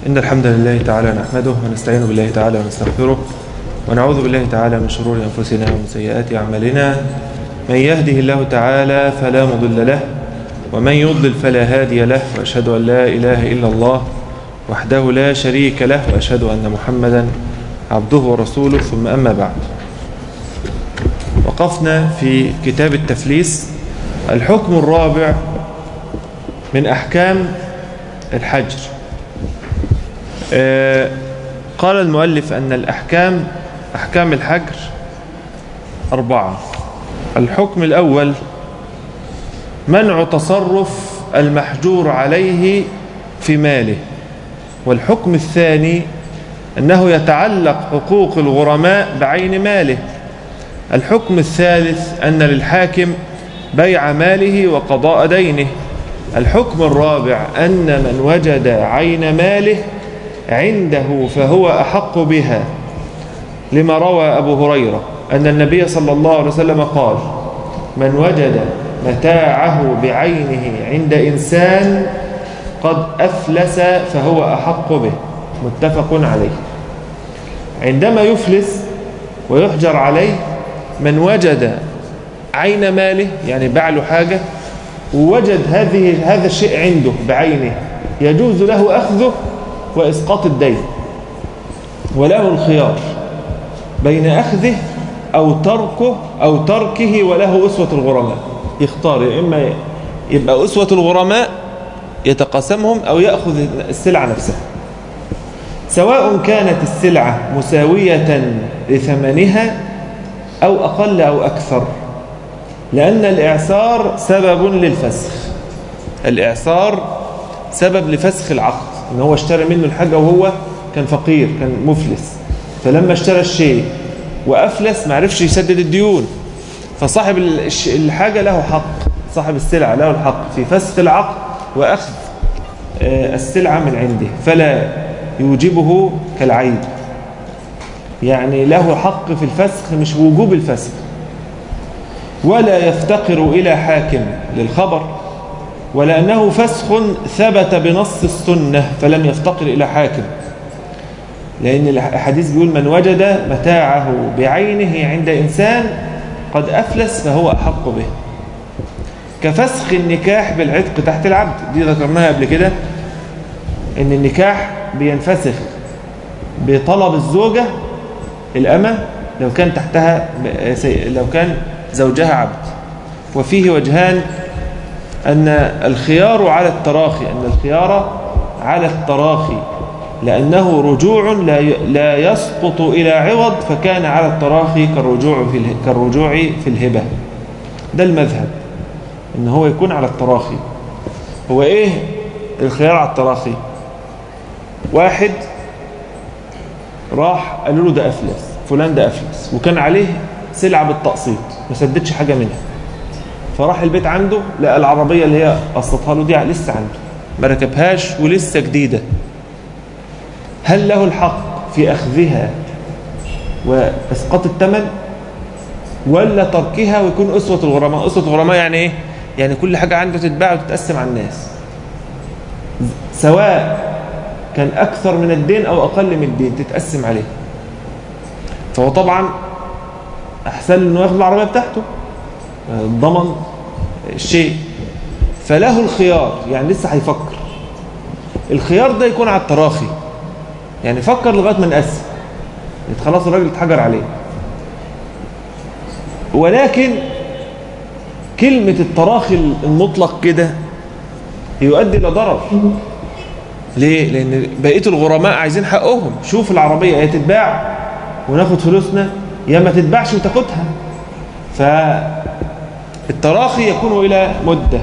إن الحمد لله تعالى نحمده ونستعين بالله تعالى ونستغفره ونعوذ بالله تعالى من شرور أنفسنا ومن سيئات أعمالنا من يهده الله تعالى فلا مضل له ومن يضلل فلا هادي له وأشهد أن لا إله إلا الله وحده لا شريك له وأشهد أن محمدا عبده ورسوله ثم أما بعد وقفنا في كتاب التفليس الحكم الرابع من أحكام الحجر آه قال المؤلف أن الأحكام أحكام الحجر أربعة الحكم الأول منع تصرف المحجور عليه في ماله والحكم الثاني أنه يتعلق حقوق الغرماء بعين ماله الحكم الثالث أن للحاكم بيع ماله وقضاء دينه الحكم الرابع أن من وجد عين ماله عنده فهو أحق بها لما روى أبو هريرة أن النبي صلى الله عليه وسلم قال من وجد متاعه بعينه عند إنسان قد أفلس فهو أحق به متفق عليه عندما يفلس ويحجر عليه من وجد عين ماله يعني باع له حاجة ووجد هذه هذا الشيء عنده بعينه يجوز له أخذه وإسقاط الدين وله الخيار بين أخذه أو تركه أو تركه وله أسوة الغرماء يختار يا إما يبقى أسوة الغرماء يتقاسمهم أو يأخذ السلعة نفسها سواء كانت السلعة مساوية لثمنها أو أقل أو أكثر لأن الإعسار سبب للفسخ الإعسار سبب لفسخ العقد إن هو اشترى منه الحاجة وهو كان فقير كان مفلس فلما اشترى الشيء وأفلس ما عرفش يسدد الديون فصاحب الحاجة له حق صاحب السلعة له الحق في فسخ العقد وأخذ السلعة من عنده فلا يوجبه كالعيب يعني له حق في الفسخ مش وجوب الفسخ ولا يفتقر إلى حاكم للخبر ولأنه فسخ ثبت بنص السنة فلم يفتقر إلى حاكم لأن الحديث بيقول من وجد متاعه بعينه عند إنسان قد أفلس فهو أحق به كفسخ النكاح بالعتق تحت العبد دي ذكرناها قبل كده ان النكاح بينفسخ بطلب الزوجة الأمة لو كان تحتها لو كان زوجها عبد وفيه وجهان أن الخيار على التراخي أن الخيار على التراخي لأنه رجوع لا لا يسقط إلى عوض فكان على التراخي كالرجوع في كالرجوع في الهبة ده المذهب ان هو يكون على التراخي هو ايه الخيار على التراخي واحد راح قالوا له ده افلس فلان ده افلس وكان عليه سلعه بالتقسيط ما سددش حاجه منها فراح البيت عنده لقى العربيه اللي هي قسطها له دي لسه عنده ما ركبهاش ولسه جديده هل له الحق في اخذها واسقاط الثمن ولا تركها ويكون أسوة الغرماء أسوة الغرماء يعني إيه؟ يعني كل حاجة عنده تتباع وتتقسم على الناس سواء كان أكثر من الدين أو أقل من الدين تتقسم عليه فهو طبعا أحسن أنه ياخد العربية بتاعته ضمن الشيء فله الخيار يعني لسه هيفكر الخيار ده يكون على التراخي يعني فكر لغاية ما نقسم خلاص الراجل اتحجر عليه ولكن كلمة التراخي المطلق كده يؤدي إلى ضرر ليه؟ لأن بقية الغرماء عايزين حقهم شوف العربية يا تتباع وناخد فلوسنا يا ما تتباعش وتاخدها فالتراخي يكون إلى مدة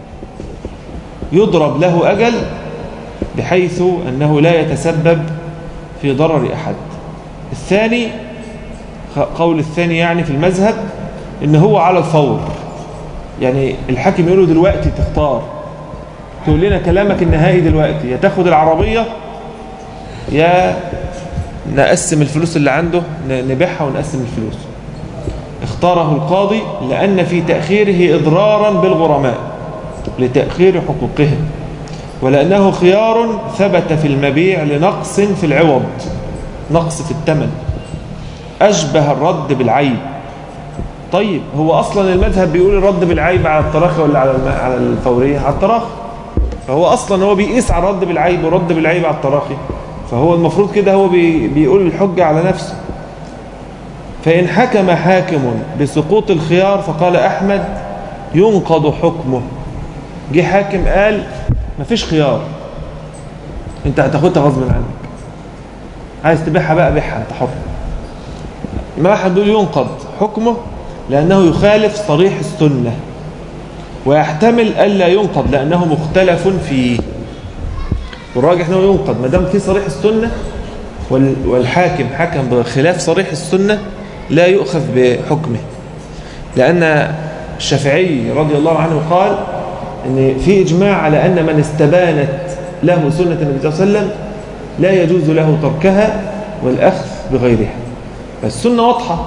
يضرب له أجل بحيث أنه لا يتسبب في ضرر أحد الثاني قول الثاني يعني في المذهب ان هو على الفور يعني الحاكم يقول له دلوقتي تختار تقول لنا كلامك النهائي دلوقتي يا تاخد العربية يا نقسم الفلوس اللي عنده نبيعها ونقسم الفلوس اختاره القاضي لأن في تأخيره إضرارا بالغرماء لتأخير حقوقهم ولأنه خيار ثبت في المبيع لنقص في العوض نقص في الثمن أشبه الرد بالعيب طيب هو أصلا المذهب بيقول الرد بالعيب على التراخي ولا على على الفورية على التراخي فهو أصلا هو بيقيس على الرد بالعيب والرد بالعيب على التراخي فهو المفروض كده هو بي بيقول الحجة على نفسه فإن حكم حاكم بسقوط الخيار فقال أحمد ينقض حكمه جه حاكم قال مفيش خيار انت هتاخدها غصب عنك عايز تبيعها بقى بيعها انت حر ما احد دول ينقض حكمه لأنه يخالف صريح السنة ويحتمل ألا ينقض لأنه مختلف فيه والراجح أنه ينقض ما دام في صريح السنة والحاكم حكم بخلاف صريح السنة لا يؤخذ بحكمه لأن الشافعي رضي الله عنه قال ان في إجماع على أن من استبانت له سنة النبي صلى الله عليه وسلم لا يجوز له تركها والأخذ بغيرها فالسنة واضحة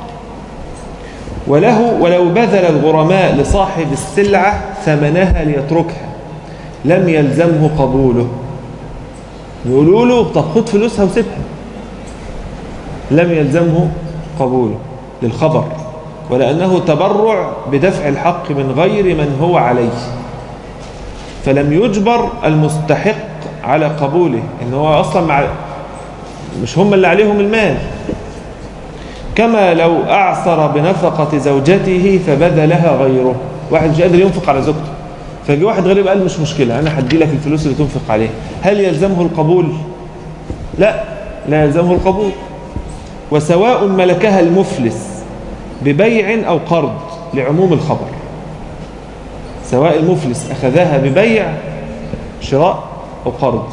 وله ولو بذل الغرماء لصاحب السلعة ثمنها ليتركها لم يلزمه قبوله يقولوا له طب خد فلوسها وسيبها لم يلزمه قبوله للخبر ولأنه تبرع بدفع الحق من غير من هو عليه فلم يجبر المستحق على قبوله إن هو أصلا مع مش هم اللي عليهم المال كما لو أعثر بنفقة زوجته فبذلها غيره واحد مش قادر ينفق على زوجته فجي واحد غريب قال مش مشكلة أنا هدي لك الفلوس اللي تنفق عليها هل يلزمه القبول لا لا يلزمه القبول وسواء ملكها المفلس ببيع أو قرض لعموم الخبر سواء المفلس أخذها ببيع شراء أو قرض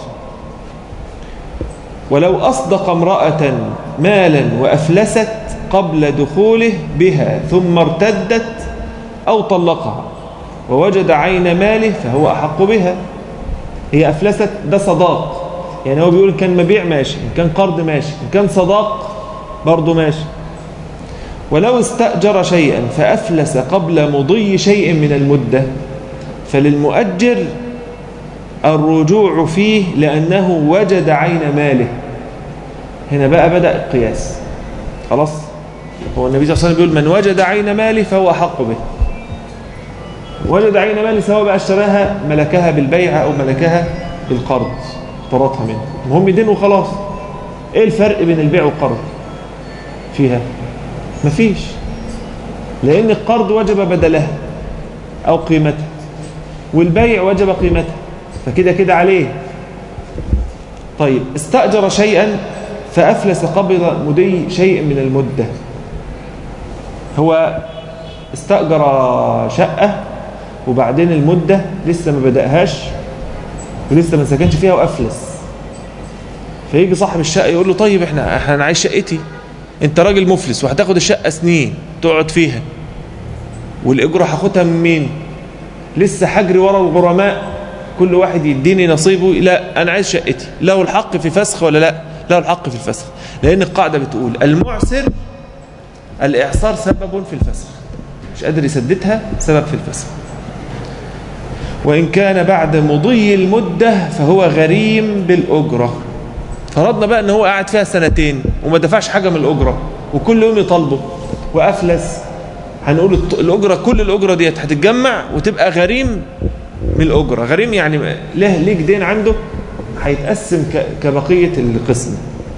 ولو أصدق امرأة مالا وأفلست قبل دخوله بها ثم ارتدت أو طلقها ووجد عين ماله فهو أحق بها هي أفلست ده صداق يعني هو بيقول كان مبيع ماشي إن كان قرض ماشي إن كان صداق برضه ماشي ولو استأجر شيئا فأفلس قبل مضي شيء من المدة فللمؤجر الرجوع فيه لأنه وجد عين ماله هنا بقى بدأ القياس خلاص هو النبي صلى الله عليه وسلم بيقول من وجد عين ماله فهو أحق به وجد عين ماله سواء بقى اشتراها ملكها بالبيع أو ملكها بالقرض اقترضها منه المهم يدين وخلاص ايه الفرق بين البيع والقرض فيها مفيش لأن القرض وجب بدلها أو قيمتها والبيع وجب قيمتها فكده كده عليه طيب استأجر شيئا فأفلس قبض مدي شيء من المدة هو استأجر شقة وبعدين المدة لسه ما بدأهاش ولسه ما سكنش فيها وأفلس فيجي صاحب الشقة يقول له طيب احنا احنا عايز شقتي انت راجل مفلس وهتاخد الشقة سنين تقعد فيها والإجرة هاخدها من مين لسه حجري ورا الغرماء كل واحد يديني نصيبه لا أنا عايز شقتي له الحق في فسخ ولا لا له الحق في الفسخ لأن القاعدة بتقول المعسر الإعصار سبب في الفسخ مش قادر يسددها سبب في الفسخ وإن كان بعد مضي المدة فهو غريم بالأجرة فرضنا بقى ان هو قاعد فيها سنتين وما دفعش حاجة من الأجرة وكل يوم يطالبه وأفلس هنقول الأجرة كل الأجرة ديت هتتجمع وتبقى غريم من الأجرة غريم يعني له ليك دين عنده هيتقسم كبقية القسم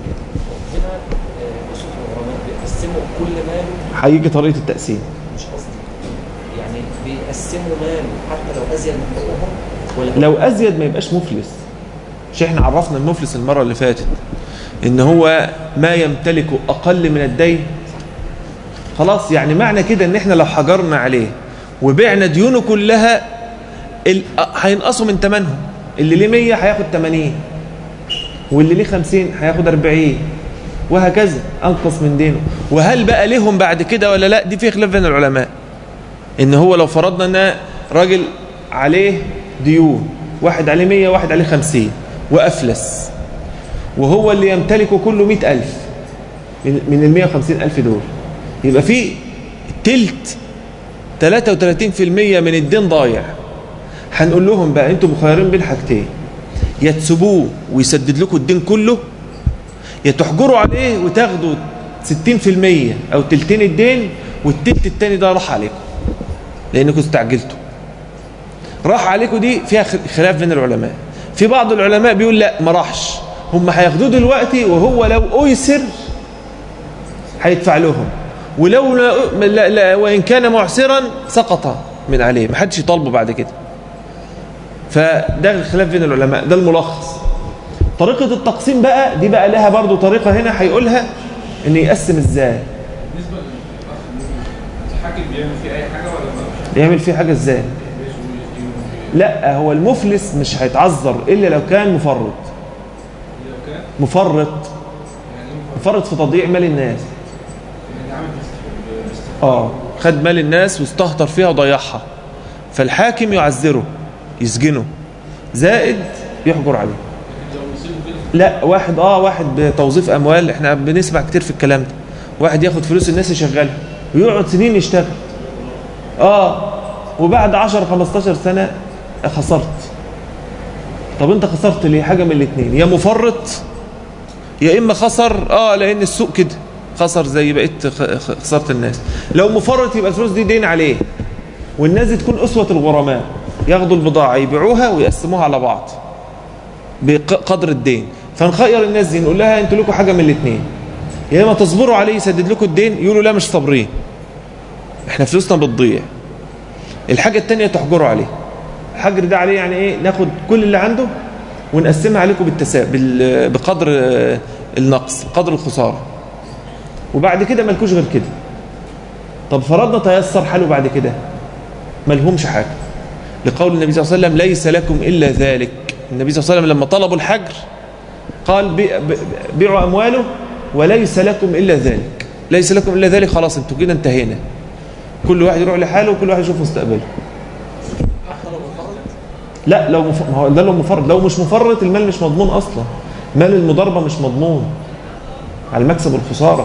بيقسموا كل ماله هيجي طريقة التقسيم مش قصدي يعني بيقسموا ماله حتى لو أزيد من حقوقهم ولا لو أزيد ما يبقاش مفلس مش احنا عرفنا المفلس المرة اللي فاتت ان هو ما يمتلكه اقل من الدين خلاص يعني معنى كده ان احنا لو حجرنا عليه وبعنا ديونه كلها ال- هينقصوا من ثمنهم اللي ليه 100 هياخد 80 واللي ليه 50 هياخد 40 وهكذا انقص من دينه وهل بقى لهم بعد كده ولا لا دي في خلاف بين العلماء ان هو لو فرضنا ان راجل عليه ديون واحد عليه 100 واحد عليه 50 وأفلس وهو اللي يمتلكه كله مئة ألف من من ال 150 ألف دول يبقى في تلت 33% من الدين ضايع هنقول لهم بقى انتم مخيرين بين حاجتين يا تسيبوه ويسدد لكم الدين كله يا تحجروا عليه وتاخدوا 60% او تلتين الدين والتلت التاني ده راح عليكم لانكم استعجلتوا راح عليكم دي فيها خلاف بين العلماء في بعض العلماء بيقول لا ما راحش هم هياخدوه دلوقتي وهو لو ايسر هيدفع لهم ولو لا لا لا وان كان معسرا سقط من عليه ما حدش يطالبه بعد كده فده الخلاف بين العلماء ده الملخص طريقة التقسيم بقى دي بقى لها برضو طريقة هنا هيقولها ان يقسم ازاي بالنسبه للاخ الحاكم بيعمل فيه اي حاجه ولا ما يعمل فيه حاجة ازاي لا هو المفلس مش هيتعذر الا لو كان مفرط لو كان مفرط يعني ايه مفرط في تضييع مال الناس يعني عامل باست- باست- اه خد مال الناس واستهتر فيها وضيعها فالحاكم يعذره يسجنه زائد يحجر عليه لكن لو يسيبه كده لا واحد اه واحد بتوظيف اموال احنا بنسمع كتير في الكلام ده واحد ياخد فلوس الناس يشغلها ويقعد سنين يشتغل اه وبعد 10 15 سنه خسرت طب انت خسرت ليه حاجه من الاثنين يا مفرط يا اما خسر اه لان السوق كده خسر زي بقيه خ- خ- خساره الناس لو مفرط يبقى الفلوس دي دين عليه والناس دي تكون اسوه الغرماء ياخدوا البضاعه يبيعوها ويقسموها على بعض بقدر الدين فنخير الناس دي نقول لها انتوا لكم حاجه من الاثنين يا اما تصبروا عليه يسدد لكم الدين يقولوا لا مش صابرين احنا فلوسنا بتضيع الحاجه الثانيه تحجروا عليه الحجر ده عليه يعني ايه ناخد كل اللي عنده ونقسمها عليكم بالتسا... بال... بقدر آه، النقص قدر الخساره وبعد كده مالكوش غير كده طب فرضنا تيسر حاله بعد كده ملهمش حاجه لقول النبي صلى الله عليه وسلم ليس لكم الا ذلك النبي صلى الله عليه وسلم لما طلبوا الحجر قال بي- ب- بيعوا امواله وليس لكم الا ذلك ليس لكم الا ذلك خلاص انتوا كده انتهينا كل واحد يروح لحاله وكل واحد يشوف مستقبله حتى لو مفرط لا لو مف... ما هو ده لو مفرط لو مش مفرط المال مش مضمون اصلا مال المضاربه مش مضمون على المكسب والخساره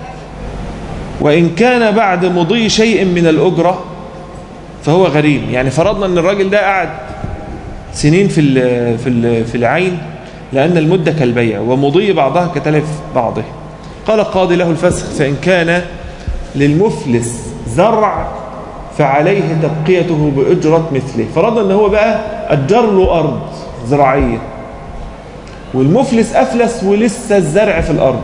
وان كان بعد مضي شيء من الاجره فهو غريم يعني فرضنا ان الراجل ده قعد سنين في ال في ال في العين لان المده كالبيع ومضي بعضها كتلف بعضه قال القاضي له الفسخ فان كان للمفلس زرع فعليه تبقيته بأجرة مثله فرضنا ان هو بقى أجر له أرض زراعية والمفلس أفلس ولسه الزرع في الأرض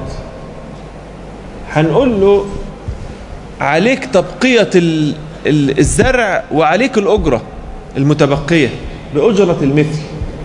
هنقول له عليك تبقية ال- ال- الزرع وعليك الأجرة المتبقية بأجرة المثل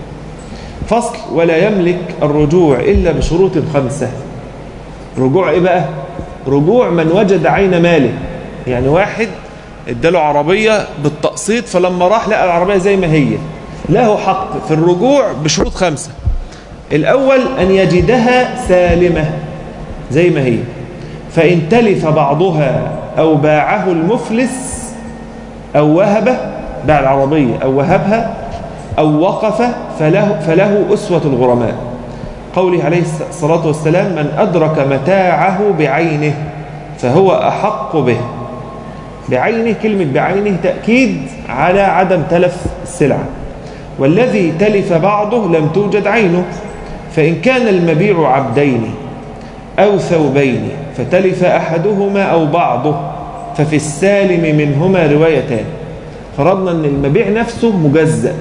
فصل ولا يملك الرجوع إلا بشروط خمسة رجوع إيه بقى رجوع من وجد عين ماله يعني واحد اداله عربية بالتقسيط فلما راح لقى العربية زي ما هي له حق في الرجوع بشروط خمسة الأول أن يجدها سالمة زي ما هي فإن تلف بعضها أو باعه المفلس أو وهبه باع العربية أو وهبها أو وقف فله, فله أسوة الغرماء قوله عليه الصلاة والسلام من أدرك متاعه بعينه فهو أحق به بعينه كلمة بعينه تأكيد على عدم تلف السلعة والذي تلف بعضه لم توجد عينه فإن كان المبيع عبدين أو ثوبين فتلف أحدهما أو بعضه ففي السالم منهما روايتان فرضنا أن المبيع نفسه مجزأ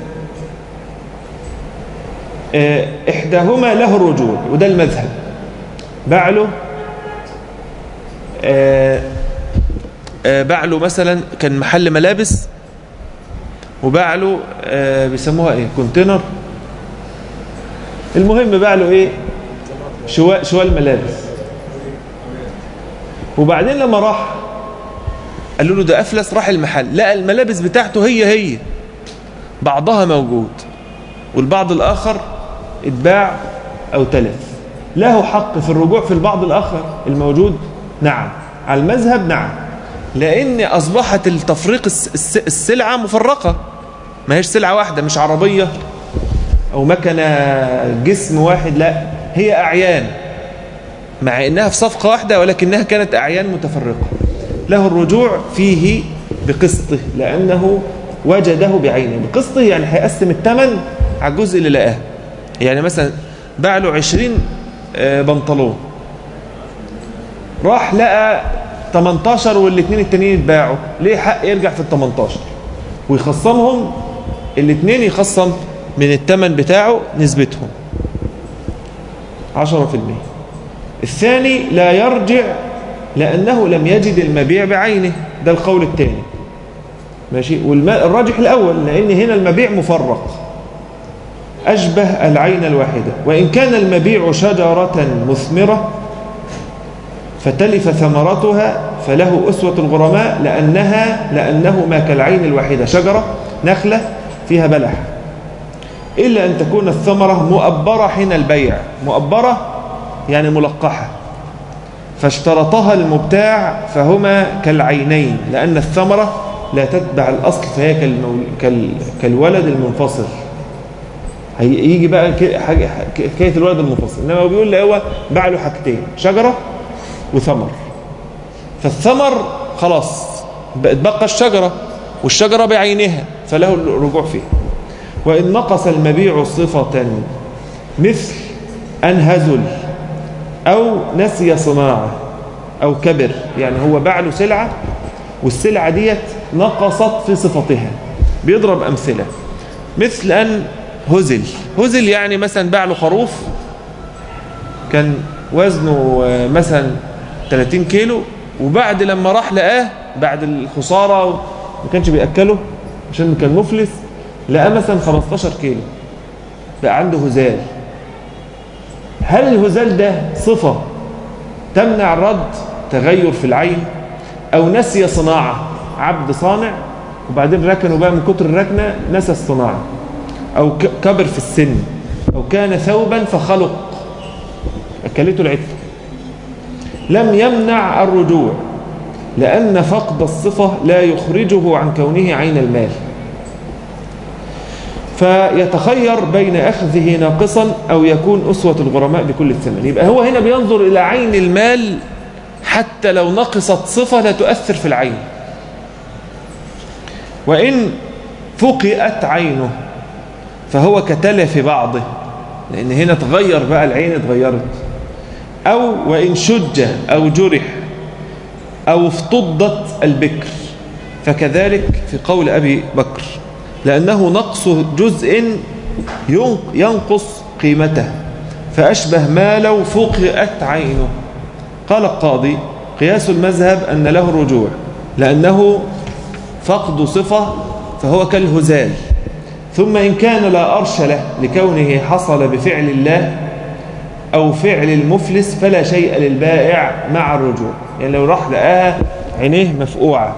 آه، إحداهما له الرجوع وده المذهب باع له آه، آه، باع له مثلا كان محل ملابس وباع له آه، بيسموها ايه كونتينر المهم باع له ايه شواء شوال ملابس وبعدين لما راح قالوا له ده افلس راح المحل لقى الملابس بتاعته هي هي بعضها موجود والبعض الاخر اتباع او تلف له حق في الرجوع في البعض الاخر الموجود نعم على المذهب نعم لان اصبحت التفريق الس- الس- السلعه مفرقه ما هيش سلعه واحده مش عربيه او مكنه جسم واحد لا هي اعيان مع انها في صفقه واحده ولكنها كانت اعيان متفرقه له الرجوع فيه بقسطه لانه وجده بعينه بقسطه يعني هيقسم الثمن على الجزء اللي لقاه يعني مثلا باع له 20 آه، بنطلون راح لقى 18 والاثنين التانيين اتباعوا ليه حق يرجع في ال 18 ويخصمهم الاثنين يخصم من الثمن بتاعه نسبتهم 10% الثاني لا يرجع لأنه لم يجد المبيع بعينه ده القول الثاني ماشي والراجح الأول لأن هنا المبيع مفرق أشبه العين الواحدة وإن كان المبيع شجرة مثمرة فتلف ثمرتها فله أسوة الغرماء لأنها لأنه ما كالعين الواحدة شجرة نخلة فيها بلح إلا أن تكون الثمرة مؤبرة حين البيع مؤبرة يعني ملقحة فاشترطها المبتاع فهما كالعينين لأن الثمرة لا تتبع الأصل فهي كالمول... كال... كالولد المنفصل هيجي بقى ك- حاجة حكاية الولد المنفصل إنما هو بيقول لي هو باع له حاجتين شجرة وثمر فالثمر خلاص بقى الشجرة والشجرة بعينها فله الرجوع فيها وإن نقص المبيع صفة مثل أن هزل أو نسي صناعة أو كبر يعني هو باع له سلعة والسلعة ديت نقصت في صفتها بيضرب أمثلة مثل أن هزل هزل يعني مثلا باع له خروف كان وزنه آه، مثلا 30 كيلو وبعد لما راح لقاه بعد الخسارة ما كانش بيأكله عشان كان مفلس لقاه مثلا 15 كيلو بقى عنده هزال هل الهزال ده صفة تمنع الرد تغير في العين أو نسي صناعة عبد صانع وبعدين ركنوا بقى من كتر الركنة نسى الصناعة أو ك- كبر في السن أو كان ثوبا فخلق أكلته العتة لم يمنع الرجوع لأن فقد الصفة لا يخرجه عن كونه عين المال فيتخير بين أخذه ناقصا أو يكون أسوة الغرماء بكل الثمن يبقى هو هنا بينظر إلى عين المال حتى لو نقصت صفة لا تؤثر في العين وإن فقئت عينه فهو كتلف بعضه لأن هنا تغير بقى العين اتغيرت أو وإن شج أو جرح أو افتضت البكر فكذلك في قول أبي بكر لأنه نقص جزء ينقص قيمته فأشبه ما لو فقئت عينه قال القاضي قياس المذهب أن له الرجوع لأنه فقد صفة فهو كالهزال ثم إن كان لا أرش له لكونه حصل بفعل الله أو فعل المفلس فلا شيء للبائع مع الرجوع يعني لو راح لقاها عينيه مفقوعة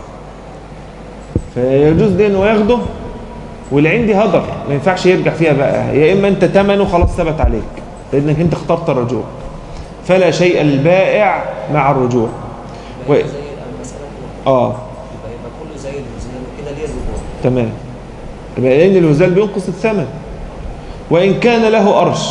فيجوز ده انه ياخده والعين دي هدر ما ينفعش يرجع فيها بقى يا اما انت ثمنه خلاص ثبت عليك لانك انت اخترت الرجوع فلا شيء للبائع مع الرجوع و... يبقى زي المسألة اه يبقى يبقى كله زي الهزال وكده ليه الرجوع تمام يبقى لان الهزال بينقص الثمن وان كان له ارش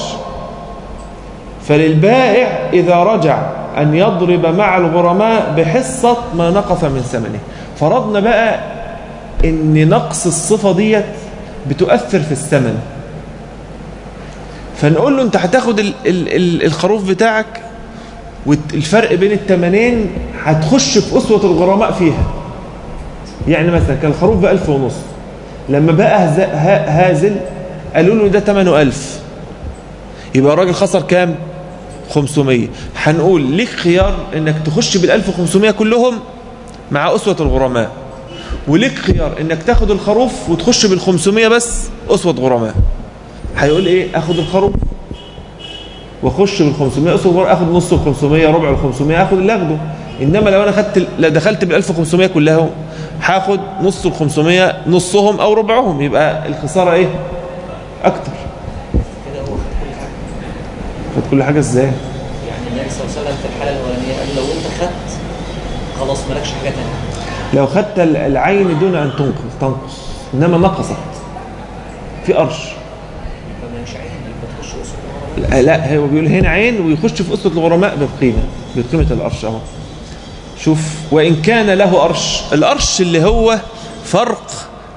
فللبائع اذا رجع ان يضرب مع الغرماء بحصه ما نقص من ثمنه فرضنا بقى ان نقص الصفه ديت بتؤثر في الثمن فنقول له انت هتاخد ال ال ال الخروف بتاعك والفرق بين الثمنين هتخش في اسوه الغرماء فيها يعني مثلا كان الخروف ب 1000 ونص لما بقى هز- ها- هازل قالوا له ده ثمنه 1000 يبقى الراجل خسر كام 500 هنقول ليك خيار انك تخش بال 1500 كلهم مع اسوه الغرماء وليك خيار انك تاخد الخروف وتخش بال 500 بس اسوه غرماء هيقول ايه اخد الخروف واخش بال 500 اسوه غرماء اخد نص ال 500 ربع ال 500 اخد اللي اخده انما لو انا خدت ال- لا دخلت بال 1500 كلها هاخد نص ال 500 نصهم او ربعهم يبقى الخساره ايه اكتر كده هو خد كل حاجة خد كل حاجه ازاي يعني النبي صلى الله عليه وسلم في الحالة الأولانية قال لو أنت خدت خلاص مالكش حاجة تانية لو خدت ال- العين دون ان تنقص تنقص انما نقصت في قرش يبقى مالكش عين يبقى تخش أسود الغرماء لا لا هو بيقول هنا عين ويخش في قصة الغرماء بقيمة بقيمة القرش اهو شوف وإن كان له قرش القرش اللي هو فرق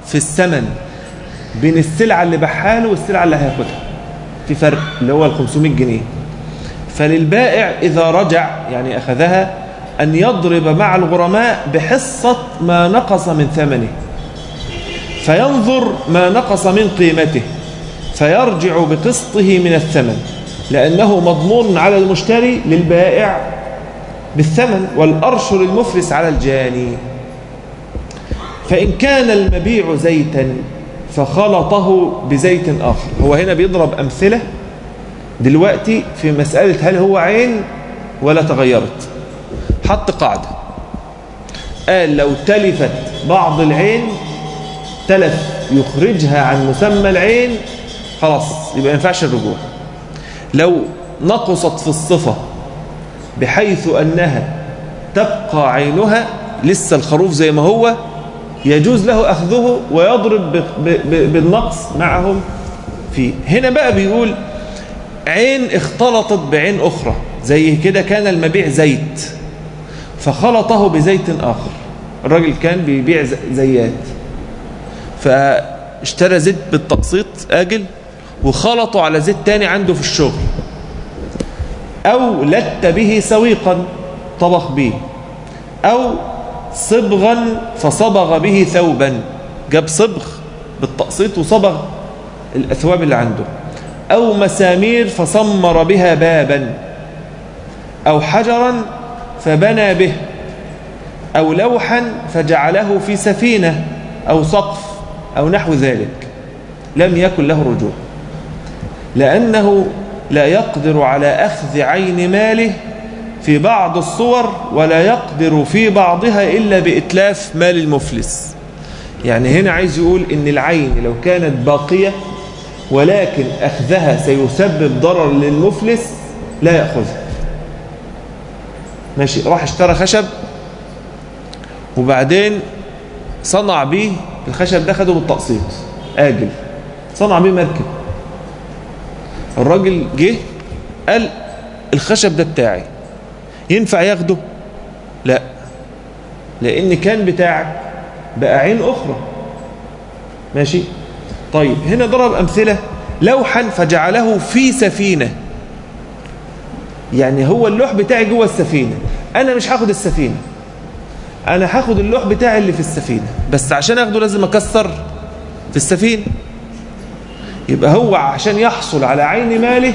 في الثمن بين السلعة اللي بحاله والسلعة اللي هياخدها في فرق اللي هو ال 500 جنيه فللبائع إذا رجع يعني أخذها أن يضرب مع الغرماء بحصة ما نقص من ثمنه فينظر ما نقص من قيمته فيرجع بقسطه من الثمن لأنه مضمون على المشتري للبائع بالثمن والأرش للمفلس على الجاني فإن كان المبيع زيتا فخلطه بزيت آخر هو هنا بيضرب أمثلة دلوقتي في مسألة هل هو عين ولا تغيرت حط قاعدة قال لو تلفت بعض العين تلف يخرجها عن مسمى العين خلاص يبقى ما ينفعش الرجوع لو نقصت في الصفة بحيث أنها تبقى عينها لسه الخروف زي ما هو يجوز له أخذه ويضرب ب- ب- بالنقص معهم فيه هنا بقى بيقول عين اختلطت بعين أخرى زي كده كان المبيع زيت فخلطه بزيت آخر الراجل كان بيبيع ز- زيات فاشترى زيت بالتقسيط آجل وخلطه على زيت تاني عنده في الشغل أو لت به سويقا طبخ به أو صبغا فصبغ به ثوبا جاب صبغ بالتقسيط وصبغ الأثواب اللي عنده أو مسامير فصمر بها بابا أو حجرا فبنى به أو لوحا فجعله في سفينة أو سقف أو نحو ذلك لم يكن له رجوع لأنه لا يقدر على أخذ عين ماله في بعض الصور ولا يقدر في بعضها إلا بإتلاف مال المفلس يعني هنا عايز يقول إن العين لو كانت باقية ولكن أخذها سيسبب ضرر للمفلس لا يأخذها ماشي راح اشترى خشب وبعدين صنع بيه الخشب ده خده بالتقسيط آجل صنع بيه مركب الراجل جه قال الخشب ده بتاعي ينفع ياخده لا لان كان بتاعك بقى عين اخرى ماشي طيب هنا ضرب امثله لوحا فجعله في سفينه يعني هو اللوح بتاعي جوه السفينه انا مش هاخد السفينه انا هاخد اللوح بتاعي اللي في السفينه بس عشان اخده لازم اكسر في السفينه يبقى هو عشان يحصل على عين ماله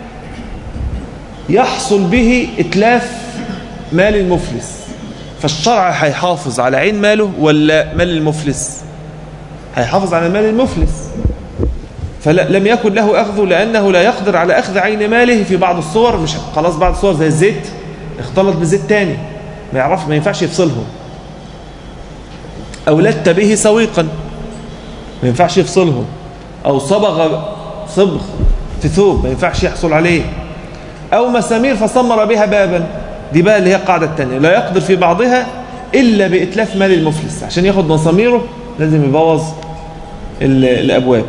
يحصل به إتلاف مال المفلس فالشرع هيحافظ على عين ماله ولا مال المفلس هيحافظ على مال المفلس فلم يكن له أخذه لأنه لا يقدر على أخذ عين ماله في بعض الصور مش خلاص بعض الصور زي الزيت اختلط بزيت تاني ما يعرف ما ينفعش يفصلهم أو لت به سويقا ما ينفعش يفصلهم أو صبغ صبغ في ثوب ما ينفعش يحصل عليه أو مسامير فصمر بها بابا دي بقى اللي هي القاعدة الثانية لا يقدر في بعضها إلا بإتلاف مال المفلس عشان ياخد مساميره لازم يبوظ ال- الأبواب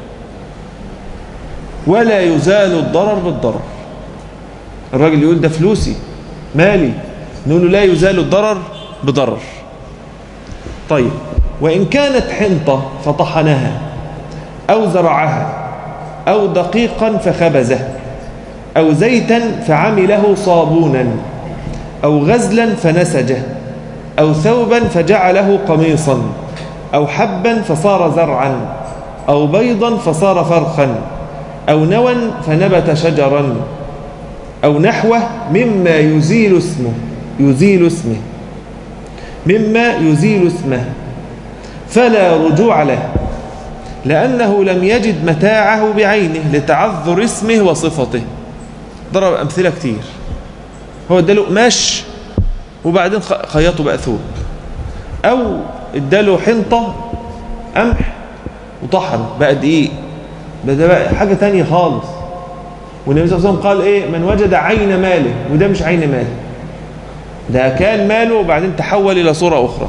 ولا يزال الضرر بالضرر الراجل يقول ده فلوسي مالي نقول له لا يزال الضرر بضرر طيب وإن كانت حنطة فطحنها أو زرعها أو دقيقا فخبزه أو زيتا فعمله صابونا أو غزلا فنسجه أو ثوبا فجعله قميصا أو حبا فصار زرعا أو بيضا فصار فرخا أو نوى فنبت شجرا أو نحوه مما يزيل اسمه يزيل اسمه مما يزيل اسمه فلا رجوع له لأنه لم يجد متاعه بعينه لتعذر اسمه وصفته ضرب أمثلة كتير هو اداله قماش وبعدين خ- خيطه بقى ثوب أو اداله حنطة قمح وطحن بقى دقيق بقى ده بقى حاجة تانية خالص والنبي صلى الله عليه وسلم قال ايه من وجد عين ماله وده مش عين ماله ده كان ماله وبعدين تحول إلى صورة أخرى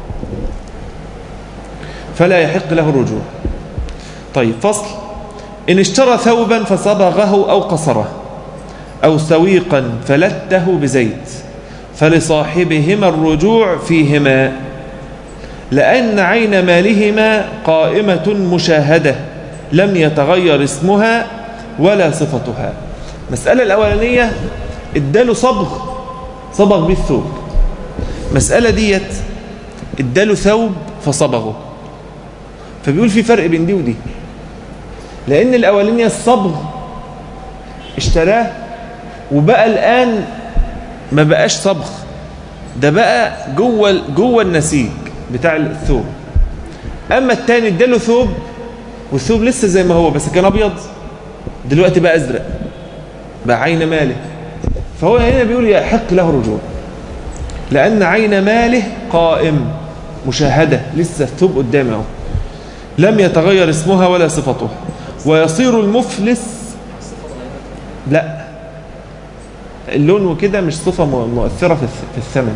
فلا يحق له الرجوع طيب فصل إن اشترى ثوبا فصبغه أو قصره أو سويقا فلته بزيت فلصاحبهما الرجوع فيهما لأن عين مالهما قائمة مشاهدة لم يتغير اسمها ولا صفتها مسألة الأولانية اداله صبغ صبغ به الثوب مسألة ديت اداله ثوب فصبغه فبيقول في فرق بين دي ودي لأن الأولانية الصبغ اشتراه وبقى الآن ما بقاش صبغ ده بقى جوه جوه النسيج بتاع الثوب أما التاني اداله ثوب والثوب لسه زي ما هو بس كان أبيض دلوقتي بقى أزرق بقى عين ماله فهو هنا بيقول يحق له رجوع لأن عين ماله قائم مشاهدة لسه الثوب قدامه اهو لم يتغير اسمها ولا صفتها ويصير المفلس لا اللون وكده مش صفة مؤثرة في الثمن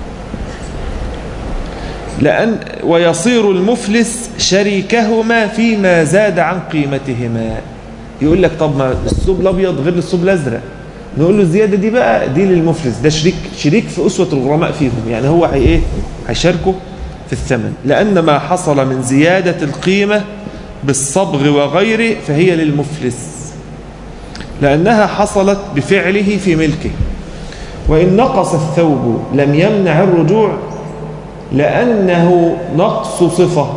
لأن ويصير المفلس شريكهما فيما زاد عن قيمتهما يقول لك طب ما الثوب الأبيض غير الثوب الأزرق نقول له الزيادة دي بقى دي للمفلس ده شريك شريك في أسوة الغرماء فيهم يعني هو هي إيه هيشاركه في الثمن لأن ما حصل من زيادة القيمة بالصبغ وغيره فهي للمفلس لأنها حصلت بفعله في ملكه وإن نقص الثوب لم يمنع الرجوع لأنه نقص صفة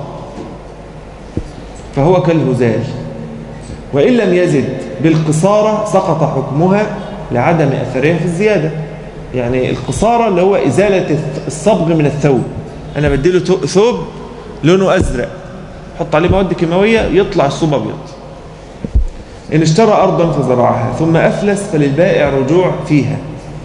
فهو كالهزال وإن لم يزد بالقصارى سقط حكمها لعدم أثرها في الزيادة يعني القصارى اللي هو إزالة الصبغ من الثوب أنا بديله ثوب لونه أزرق حط عليه مواد كيماوية يطلع الثوب أبيض إن اشترى أرضا فزرعها ثم أفلس فللبائع رجوع فيها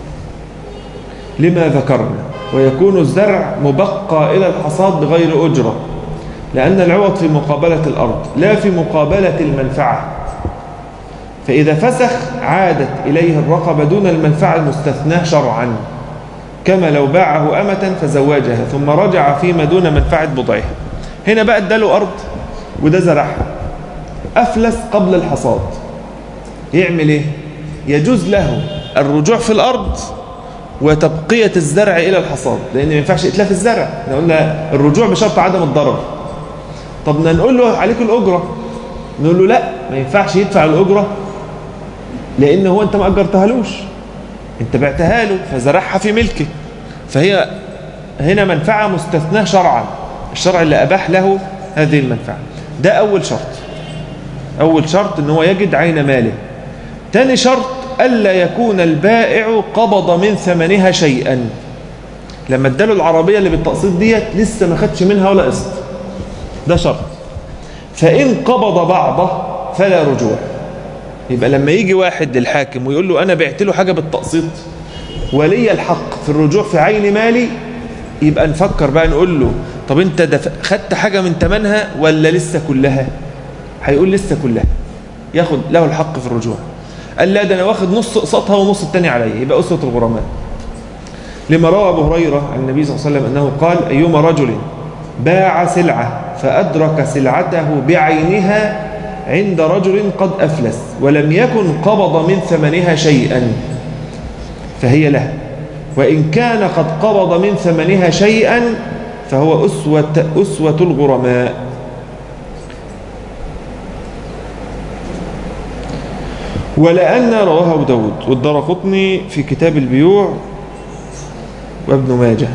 لما ذكرنا ويكون الزرع مبقى إلى الحصاد بغير أجرة لأن العوض في مقابلة الأرض لا في مقابلة المنفعة فإذا فسخ عادت إليه الرقبة دون المنفعة المستثناة شرعا كما لو باعه أمة فزواجها ثم رجع فيما دون منفعة بضعها هنا بقى اداله أرض وده زرعها أفلس قبل الحصاد يعمل إيه يجوز له الرجوع في الأرض وتبقية الزرع إلى الحصاد لأن ما ينفعش إتلاف الزرع احنا قلنا الرجوع بشرط عدم الضرر طب نقول له عليك الأجرة نقول له لا ما ينفعش يدفع الأجرة لأن هو أنت ما أجرتهالوش أنت بعتها له فزرعها في ملكه فهي هنا منفعة مستثناة شرعا الشرع اللي أباح له هذه المنفعة ده أول شرط أول شرط أنه يجد عين ماله تاني شرط ألا يكون البائع قبض من ثمنها شيئا لما اداله العربية اللي بالتقسيط ديت لسه ما خدش منها ولا قسط ده شرط فإن قبض بعضه فلا رجوع يبقى لما يجي واحد للحاكم ويقول له أنا بعت له حاجة بالتقسيط ولي الحق في الرجوع في عين مالي يبقى نفكر بقى نقول له طب انت دف... خدت حاجة من تمنها ولا لسه كلها هيقول لسه كلها ياخد له الحق في الرجوع قال لا ده انا واخد نص قسطها ونص التاني عليا يبقى أسوة الغرماء لما روى أبو هريرة عن النبي صلى الله عليه وسلم أنه قال أيما رجل باع سلعة فأدرك سلعته بعينها عند رجل قد أفلس ولم يكن قبض من ثمنها شيئا فهي له وإن كان قد قبض من ثمنها شيئا فهو أسوة, أسوة الغرماء ولأن رواه أبو داود والدرقطني في كتاب البيوع وابن ماجه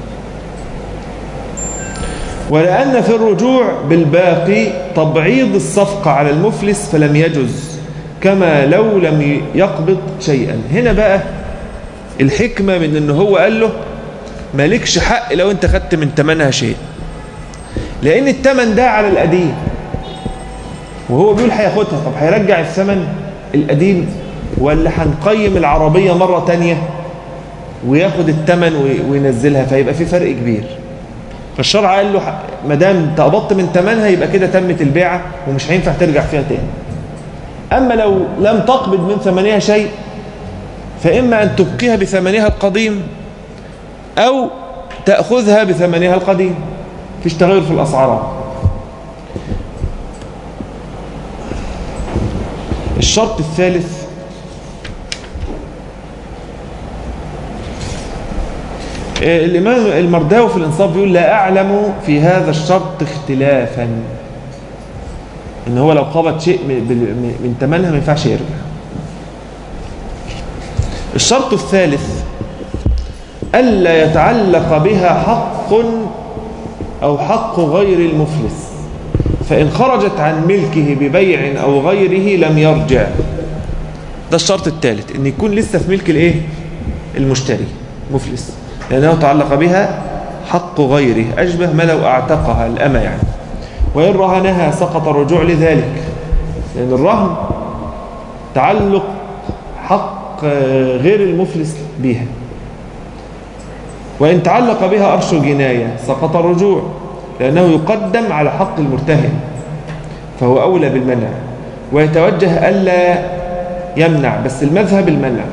ولأن في الرجوع بالباقي تبعيض الصفقة على المفلس فلم يجز كما لو لم يقبض شيئا هنا بقى الحكمة من ان هو قال له مالكش حق لو انت خدت من تمنها شيء لان التمن ده على القديم وهو بيقول هياخدها طب هيرجع الثمن القديم ولا هنقيم العربية مرة تانية وياخد التمن وينزلها فيبقى في فرق كبير فالشرع قال له ما دام تقبضت من ثمنها يبقى كده تمت البيعة ومش هينفع ترجع فيها تاني أما لو لم تقبض من ثمنها شيء فإما أن تبقيها بثمنها القديم أو تأخذها بثمنها القديم فيش تغير في الأسعار الشرط الثالث آه، الإمام المرداوي في الإنصاف بيقول لا أعلم في هذا الشرط اختلافا إن هو لو قبض شيء من من- من ثمنها ما ينفعش يرجع الشرط الثالث ألا يتعلق بها حق أو حق غير المفلس فإن خرجت عن ملكه ببيع أو غيره لم يرجع ده الشرط الثالث ان يكون لسه في ملك الايه المشتري مفلس لانه تعلق بها حق غيره اشبه ما لو اعتقها الامه يعني وان رهنها سقط الرجوع لذلك لان الرهن تعلق حق آه، غير المفلس بها وإن تعلق بها أرش جناية سقط الرجوع لأنه يقدم على حق المرتهن فهو أولى بالمنع ويتوجه ألا يمنع بس المذهب المنع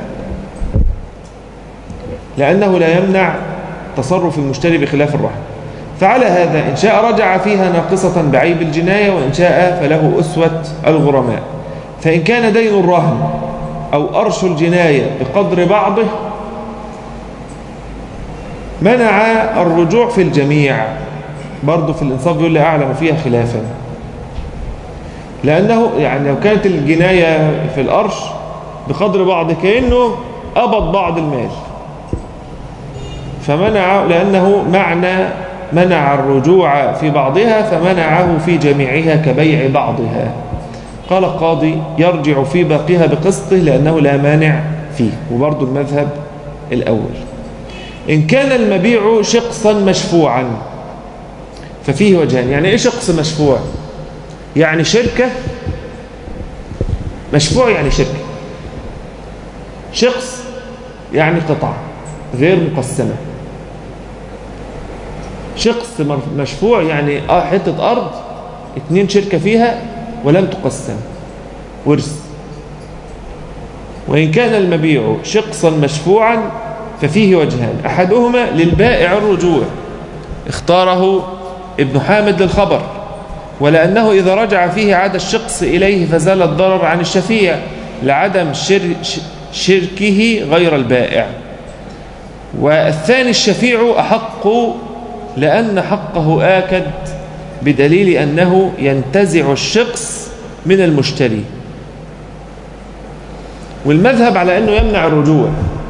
لأنه لا يمنع تصرف المشتري بخلاف الرهن فعلى هذا إن شاء رجع فيها ناقصة بعيب الجناية وإن شاء فله أسوة الغرماء فإن كان دين الرهن أو أرش الجناية بقدر بعضه منع الرجوع في الجميع برضه في الإنصاف بيقول لا أعلم فيها خلافا لأنه يعني لو كانت الجناية في الأرش بقدر بعض كأنه قبض بعض المال فمنع لأنه معنى منع الرجوع في بعضها فمنعه في جميعها كبيع بعضها قال القاضي يرجع في باقيها بقسطه لأنه لا مانع فيه وبرضه المذهب الأول إن كان المبيع شقصا مشفوعا ففيه وجهان يعني إيه شقص مشفوع يعني شركة مشفوع يعني شركة شقص يعني قطعة غير مقسمة شقص مشفوع يعني آه حتة أرض اتنين شركة فيها ولم تقسم ورث وإن كان المبيع شقصا مشفوعا ففيه وجهان أحدهما للبائع الرجوع اختاره ابن حامد للخبر ولأنه إذا رجع فيه عاد الشخص إليه فزال الضرر عن الشفيع لعدم شر شركه غير البائع والثاني الشفيع أحق لأن حقه آكد بدليل أنه ينتزع الشخص من المشتري والمذهب على أنه يمنع الرجوع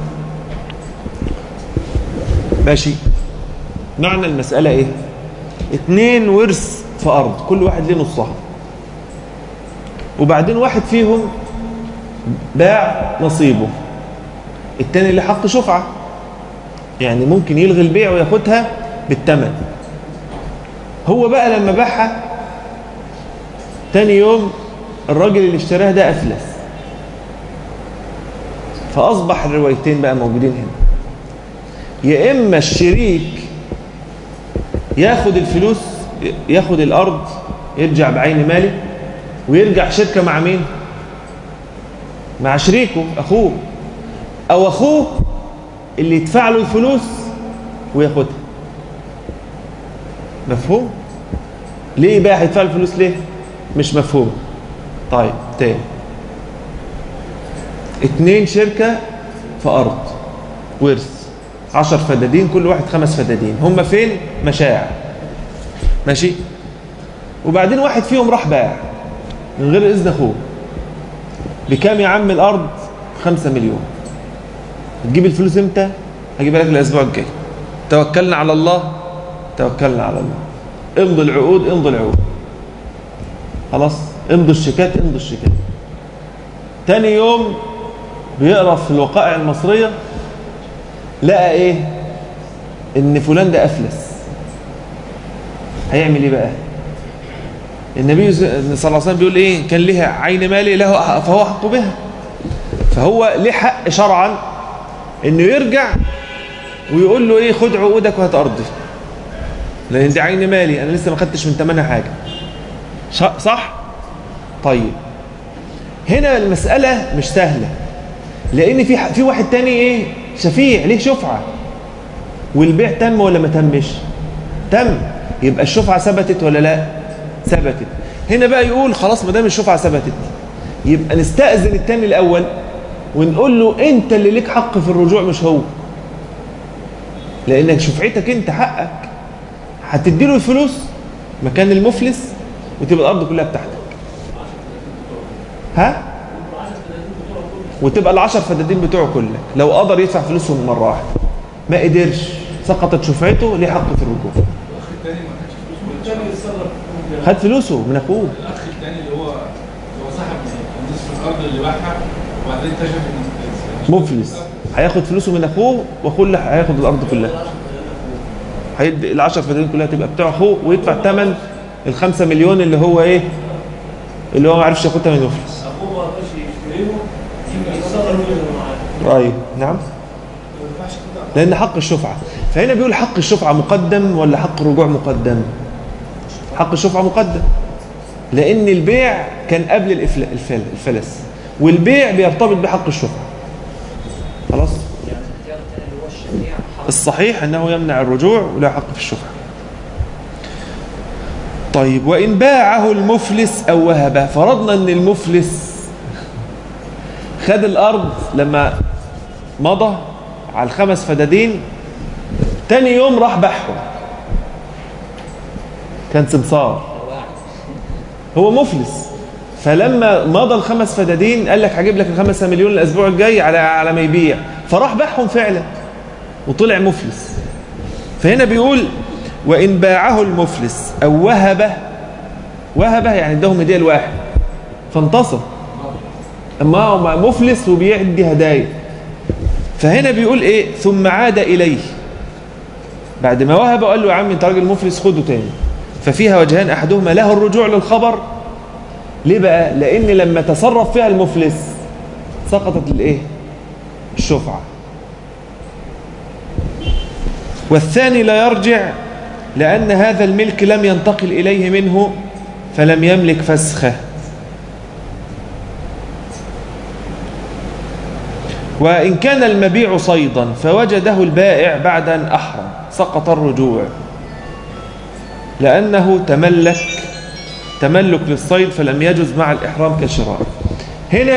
ماشي معنى المسألة إيه اتنين ورث في أرض كل واحد ليه نصها وبعدين واحد فيهم باع نصيبه التاني اللي حق شفعة يعني ممكن يلغي البيع وياخدها بالثمن هو بقى لما باعها تاني يوم الراجل اللي اشتراها ده أفلس فأصبح الروايتين بقى موجودين هنا يا إما الشريك ياخد الفلوس ياخد الأرض يرجع بعين ماله ويرجع شركة مع مين مع شريكه أخوه أو أخوه اللي يدفع له الفلوس وياخدها مفهوم ليه بقى هيدفع الفلوس ليه مش مفهوم طيب تاني اتنين شركة في أرض ورث عشر فدادين كل واحد خمس فدادين هم فين مشاع ماشي وبعدين واحد فيهم راح باع من غير إذن أخوه بكام يا عم الأرض خمسة مليون تجيب الفلوس امتى هجيبها لك الأسبوع الجاي توكلنا على الله توكلنا على الله امضي العقود امضي العقود خلاص امضي الشيكات امضي الشيكات تاني يوم بيقرا في الوقائع المصريه لقى ايه ان فلان ده افلس هيعمل ايه بقى النبي صلى الله عليه وسلم بيقول ايه كان لها عين مالي له فهو حق بها فهو ليه حق شرعا انه يرجع ويقول له ايه خد عقودك وهات ارضي لان دي عين مالي انا لسه ما خدتش من ثمنها حاجه صح طيب هنا المساله مش سهله لان في في واحد تاني ايه شفيع ليه شفعه والبيع تم ولا ما تمش تم يبقى الشفعه ثبتت ولا لا ثبتت هنا بقى يقول خلاص ما دام الشفعه ثبتت يبقى نستأذن التاني الاول ونقول له انت اللي ليك حق في الرجوع مش هو لانك شفعتك انت حقك هتديله الفلوس مكان المفلس وتبقى الارض كلها بتاعتك ها وتبقى العشر فدادين بتوعه كلك لو قدر يدفع فلوسهم مره واحده ما قدرش سقطت شفعته ليه حق في الرجوع الاخ الثاني ما خدش فلوس الثاني يتصرف خد فلوسه من اخوه الاخ الثاني اللي هو اللي هو صاحب نصف الارض اللي باعها وبعدين اكتشف ان مفلس هياخد فلوسه من اخوه واخوه اللي هياخد الارض كلها هيدي العشر فدادين كلها تبقى بتاع اخوه ويدفع ثمن الخمسة مليون اللي هو ايه اللي هو ما عرفش ياخدها من المفلس اخوه ما رضاش يشتريهم يتصرف منه معاه ايوه نعم لان حق الشفعه فهنا بيقول حق الشفعه مقدم ولا حق الرجوع مقدم حق الشفعه مقدم لان البيع كان قبل الإفل- الفل- الفلس والبيع بيرتبط بحق الشفعه خلاص يعني الاختيار الثاني اللي هو الشفيع حق الصحيح انه يمنع الرجوع ولا حق في الشفعه طيب وان باعه المفلس او وهبه فرضنا ان المفلس خد الارض لما مضى على الخمس فدادين تاني يوم راح باعهم كان سمسار واعي هو مفلس فلما مضى الخمس فدادين قال لك هجيب لك الخمسة مليون الاسبوع الجاي على على ما يبيع فراح باعهم فعلا وطلع مفلس فهنا بيقول وان باعه المفلس او وهبه وهبه يعني اداهم هديه لواحد فانتصر اما هو مفلس وبيدي هدايا فهنا بيقول ايه ثم عاد اليه بعد ما وهب قال له يا عم انت راجل مفلس خده تاني ففيها وجهان احدهما له الرجوع للخبر ليه بقى لان لما تصرف فيها المفلس سقطت الايه الشفعه والثاني لا يرجع لان هذا الملك لم ينتقل اليه منه فلم يملك فسخه وإن كان المبيع صيدا فوجده البائع بعد أن أحرم سقط الرجوع لأنه تملك تملك للصيد فلم يجز مع الإحرام كشراء هنا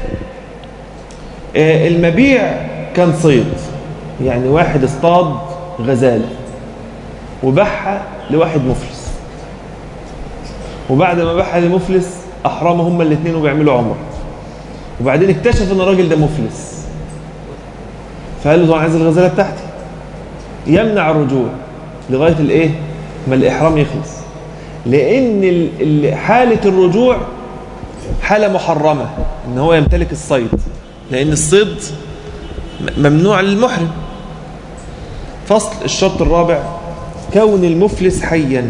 آه، المبيع كان صيد يعني واحد اصطاد غزالة وباعها لواحد مفلس وبعد ما باعها لمفلس أحرموا هما الاثنين وبيعملوا عمره وبعدين اكتشف ان الراجل ده مفلس فقال له طبعا عايز الغزاله بتاعتي يمنع الرجوع لغايه الايه ما الاحرام يخلص لان ال- ال- حاله الرجوع حاله محرمه ان هو يمتلك الصيد لان الصيد م- ممنوع للمحرم فصل الشرط الرابع كون المفلس حيا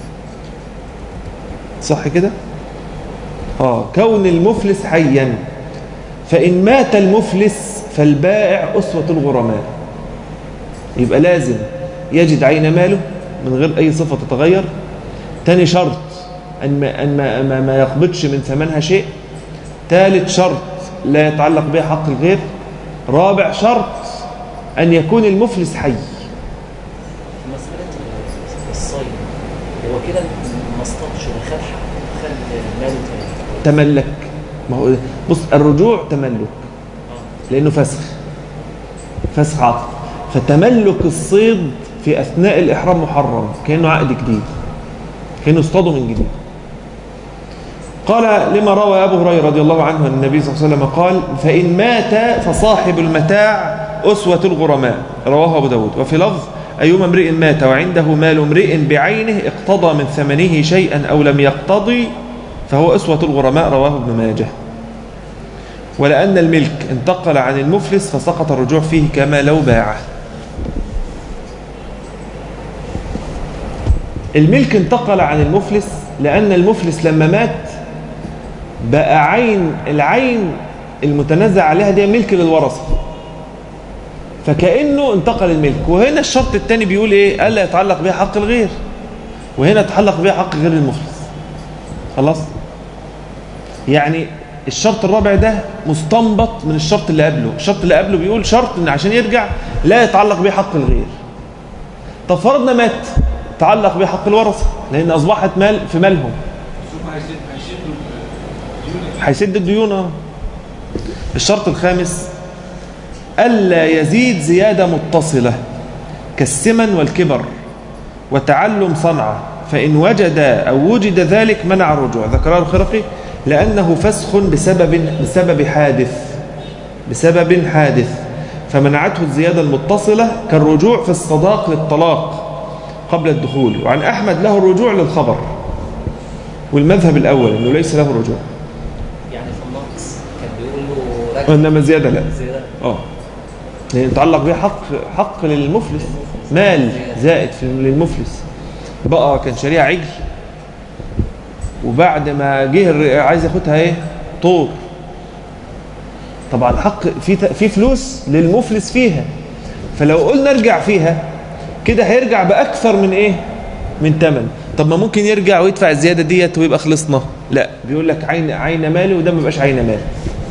صح كده اه كون المفلس حيا فإن مات المفلس فالبائع أسوة الغرماء يبقى لازم يجد عين ماله من غير أي صفة تتغير تاني شرط أن ما, أن ما, ما, ما يقبضش من ثمنها شيء ثالث شرط لا يتعلق بها حق الغير رابع شرط أن يكون المفلس حي في مسألة الصيد هو كده ما اصطادش ولا خد حق خد ماله تاني تملك ما هو بص الرجوع تملك لأنه فسخ فسخ عقد فتملك الصيد في أثناء الإحرام محرم كأنه عقد جديد كأنه اصطاده من جديد قال لما روى أبو هريرة رضي الله عنه أن النبي صلى الله عليه وسلم قال فإن مات فصاحب المتاع أسوة الغرماء رواه أبو داود وفي لفظ أيما امرئ مات وعنده مال امرئ بعينه اقتضى من ثمنه شيئا أو لم يقتضي فهو أسوة الغرماء رواه ابن ماجه ولأن الملك انتقل عن المفلس فسقط الرجوع فيه كما لو باعه الملك انتقل عن المفلس لأن المفلس لما مات بقى عين العين المتنازع عليها دي ملك للورثة فكأنه انتقل الملك وهنا الشرط الثاني بيقول ايه ألا يتعلق بها حق الغير وهنا يتعلق بها حق غير المفلس خلاص يعني الشرط الرابع ده مستنبط من الشرط اللي قبله الشرط اللي قبله بيقول شرط ان عشان يرجع لا يتعلق به حق الغير طب فرضنا مات تعلق به حق الورثه لان اصبحت مال في مالهم شوف هيسد هيشدوا الديون هيسد الديون آه. الشرط الخامس الا يزيد زياده متصله كالسمن والكبر وتعلم صنعة فإن وجد أو وجد ذلك منع الرجوع ذكره الخرقي لأنه فسخ بسبب, بسبب حادث بسبب حادث فمنعته الزيادة المتصلة كالرجوع في الصداق للطلاق قبل الدخول وعن أحمد له الرجوع للخبر والمذهب الأول أنه ليس له رجوع يعني في النقص كان بيقول له رجل وإنما زيادة لا زيادة اه لأن يتعلق بها حق حق للمفلس مال زائد في للمفلس بقى كان شاريها عجل وبعد ما جه الر- عايز ياخدها ايه طور طبعا حق في ت- في فلوس للمفلس فيها فلو قلنا ارجع فيها كده هيرجع باكثر من ايه من ثمن طب ما ممكن يرجع ويدفع الزياده ديت ويبقى خلصنا لا بيقول لك عين عين مالي وده ما بيبقاش عين مالي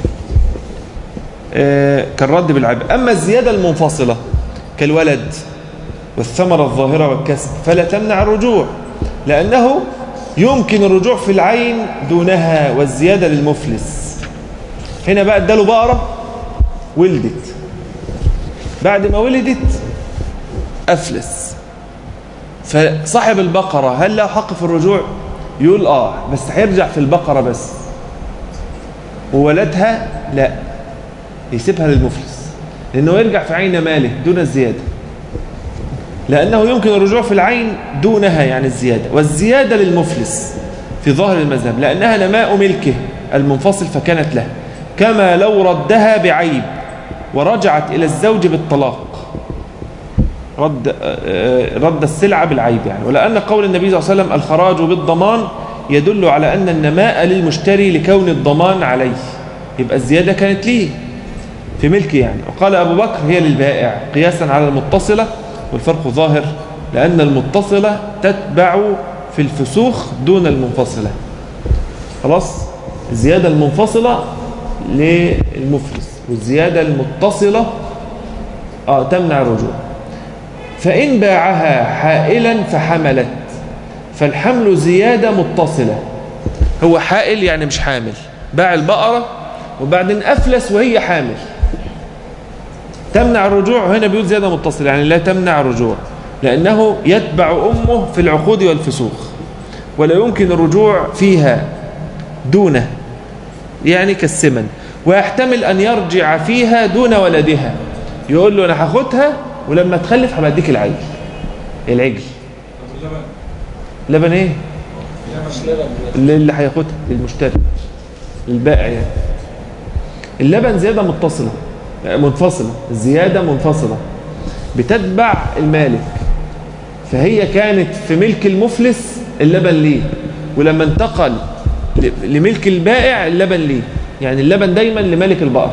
آه، كالرد بالعيب أما الزيادة المنفصلة كالولد والثمرة الظاهرة والكسب فلا تمنع الرجوع لأنه يمكن الرجوع في العين دونها والزيادة للمفلس هنا بقى اداله بقرة ولدت بعد ما ولدت أفلس فصاحب البقرة هل له حق في الرجوع يقول آه بس هيرجع في البقرة بس وولدها لا يسيبها للمفلس لأنه يرجع في عين ماله دون الزيادة لأنه يمكن الرجوع في العين دونها يعني الزيادة والزيادة للمفلس في ظاهر المذهب لأنها نماء ملكه المنفصل فكانت له كما لو ردها بعيب ورجعت إلى الزوج بالطلاق رد آه، رد السلعة بالعيب يعني ولأن قول النبي صلى الله عليه وسلم الخراج بالضمان يدل على أن النماء للمشتري لكون الضمان عليه يبقى الزيادة كانت ليه في ملكه يعني وقال أبو بكر هي للبائع قياسا على المتصلة والفرق ظاهر لأن المتصلة تتبع في الفسوخ دون المنفصلة خلاص الزيادة المنفصلة للمفلس والزيادة المتصلة آه تمنع الرجوع فإن باعها حائلا فحملت فالحمل زيادة متصلة هو حائل يعني مش حامل باع البقرة وبعدين أفلس وهي حامل تمنع الرجوع هنا بيقول زيادة متصلة يعني لا تمنع الرجوع لأنه يتبع أمه في العقود والفسوخ ولا يمكن الرجوع فيها دونه يعني كالسمن ويحتمل أن يرجع فيها دون ولدها يقول له أنا هاخدها ولما تخلف هبقى اديك العجل العجل طب اللبن لبن ايه مش لبن دلوقتي. اللي, اللي هياخدها للمشتري للبائع يعني اللبن زيادة متصلة منفصلة الزيادة منفصلة بتتبع المالك فهي كانت في ملك المفلس اللبن ليه ولما انتقل ل- لملك البائع اللبن ليه يعني اللبن دايما لملك البقر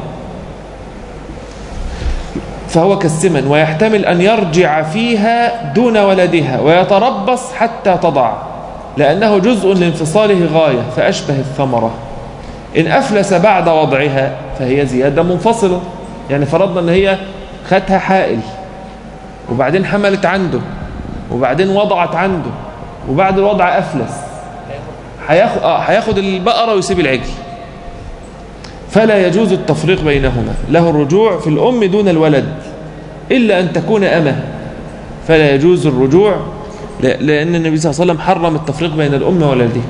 فهو كالسمن ويحتمل أن يرجع فيها دون ولدها ويتربص حتى تضع لأنه جزء لانفصاله غاية فأشبه الثمرة إن أفلس بعد وضعها فهي زيادة منفصلة يعني فرضنا أن هي خدها حائل وبعدين حملت عنده وبعدين وضعت عنده وبعد الوضع أفلس هياخد آه هياخد البقرة ويسيب العجل فلا يجوز التفريق بينهما له الرجوع في الأم دون الولد إلا أن تكون أمه فلا يجوز الرجوع لا- لأن النبي صلى الله عليه وسلم حرم التفريق بين الأم وولده